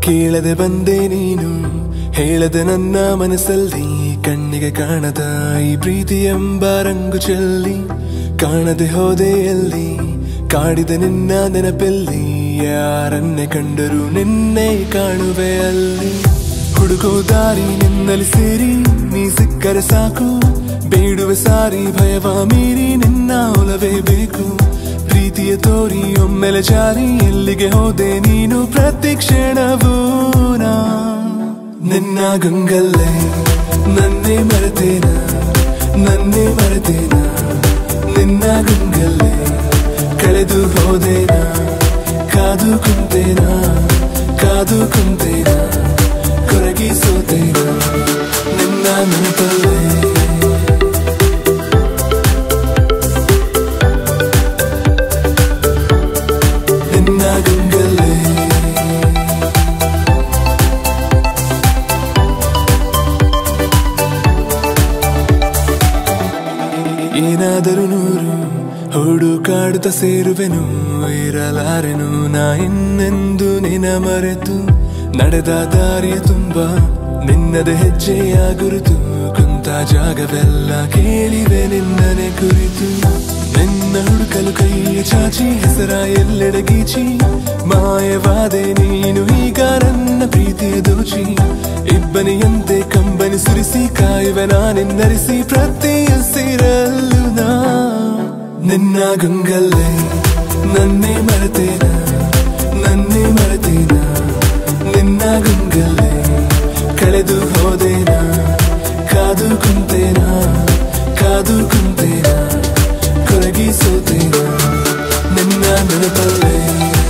ಕೇಳದೆ ಬಂದೆ ನೀನು ಹೇಳದೆ ನನ್ನ ಮನಸ್ಸಲ್ಲಿ ಕಣ್ಣಿಗೆ ಕಾಣದ ಈ ಪ್ರೀತಿ ಎಂಬ ರಂಗು ಚೆಲ್ಲಿ ಕಾಣದೆ ಹೋದೆ ಎಲ್ಲಿ ಕಾಡಿದ ನಿನ್ನ ನೆನಪಲ್ಲಿ ಯಾರನ್ನೇ ಕಂಡರೂ ನಿನ್ನೆ ಕಾಣುವೆ ಅಲ್ಲಿ ಹುಡುಗೋ ದಾರಿ ನಿನ್ನಲ್ಲಿ ಸೇರಿ ನೀ ಸಿಕ್ಕರೆ ಸಾಕು ಬೇಡುವೆ ಸಾರಿ ಭಯವ ಮೀರಿ ನಿನ್ನ ಒಲವೇ ಬೇಕು ಪ್ರೀತಿಯ ತೋರಿ ಒಮ್ಮೆಲೆ ಜಾರಿ ಎಲ್ಲಿಗೆ ಹೋದೆ ನೀನು ಪ್ರತಿ ಕ್ಷಣವೂ ನಾ ನಿನ್ನ ಗಂಗಲ್ಲೇ ನನ್ನೇ ಮರೆತೇನ ನನ್ನೇ ಮರೆತೇನ ನಿನ್ನ ಗಂಗಲ್ಲೇ ಕಳೆದು ಹೋದೇನ ಕಾದು ಕುಂತೇನ ಕಾದು ಕುಂತೇನ ಕೊರಗಿ ಸೋತೇನ ನಿನ್ನ ನೆನಪಲ್ಲೇ ನಿನ್ನ ಗಂಗಲ್ಲೇ ಏನಾದರೂ ನೂರು ಹುಡುಕಾಡುತ್ತ ಸೇರುವೆನು ಇರಲಾರೆನು ನಾ ಇನ್ನೆಂದು ನಿನ ಮರೆತು ನಡೆದ ದಾರಿಯ ತುಂಬ ನಿನ್ನದ ಹೆಜ್ಜೆಯ ಗುರುತು ಕುಂತ ಜಾಗವೆಲ್ಲ ಕೇಳಿವೆ ನಿನ್ನನೆ ಕುರಿತು ನಿನ್ನ ಹುಡುಕಲು ಕೈಯ ಚಾಚಿ ಹೆಸರ ಎಲ್ಲೆಡೆ ಗೀಚಿ ಮಾಯವಾದೆ ನೀನು ಈಗ ನನ್ನ ಪ್ರೀತಿಯ ದೋಚಿ ಇಬ್ಬನಿಯಂತೆ ಕಂಬನಿ ಸುರಿಸಿ ಕಾಯುವೆ ನಾನಿನ್ನರಿಸಿ ಪ್ರತಿ ಹಸಿರಲ್ಲೂ ನಾ ನಿನ್ನ ಗಂಗಲ್ಲೇ ನನ್ನೇ ಮರೆತೇನ ನನ್ನೇ ಮರೆತೇನ ನಿನ್ನ ಗಂಗಲ್ಲೇ ಕಳೆದು ಹೋದೇನ ಕಾದು ಕುಂತೇನ ಕಾದು ಕುಂತೇನ ಕೊರಗಿ ಸೋತೇನ ನಿನ್ನ ನೆನಪಲ್ಲೇ